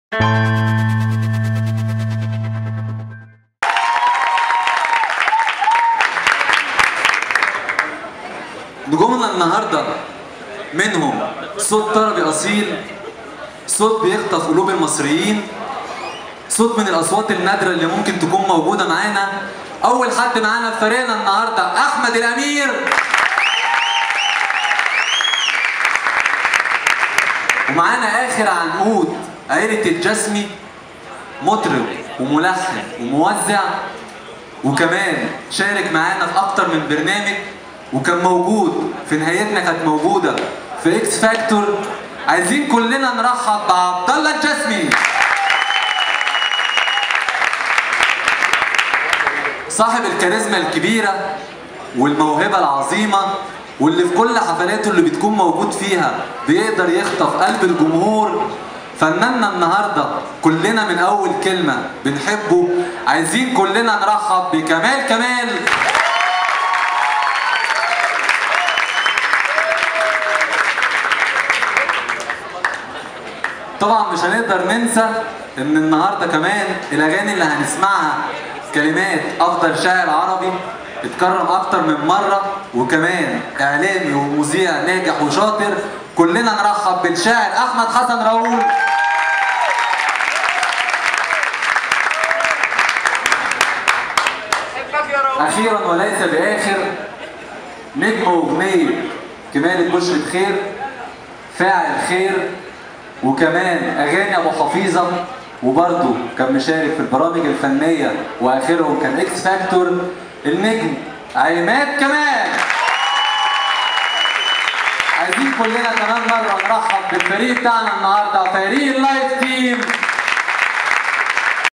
نجومنا النهارده منهم صوت طربي اصيل صوت بيخطف قلوب المصريين صوت من الاصوات النادره اللي ممكن تكون موجوده معانا اول حد معانا في فريقنا النهارده احمد الامير ومعانا اخر عنقود عيله الجسمي مطرب وملحن وموزع وكمان شارك معانا في اكتر من برنامج وكان موجود في نهايتنا كانت موجوده في اكس فاكتور عايزين كلنا نرحب بعبد الله الجسمي صاحب الكاريزما الكبيره والموهبه العظيمه واللي في كل حفلاته اللي بتكون موجود فيها بيقدر يخطف قلب الجمهور فناننا النهارده كلنا من اول كلمه بنحبه عايزين كلنا نرحب بكمال كمال طبعا مش هنقدر ننسى ان النهارده كمان الاغاني اللي هنسمعها كلمات افضل شاعر عربي اتكرم اكتر من مره وكمان اعلامي ومذيع ناجح وشاطر كلنا نرحب بالشاعر احمد حسن راؤول اخيرا وليس باخر نجم اغنيه كمال بشرة خير فاعل خير وكمان اغاني ابو حفيظه وبرضه كان مشارك في البرامج الفنيه واخرهم كان اكس فاكتور النجم عماد كمال عايزين كلنا كمان مره نرحب بالفريق بتاعنا النهارده فريق اللايف تيم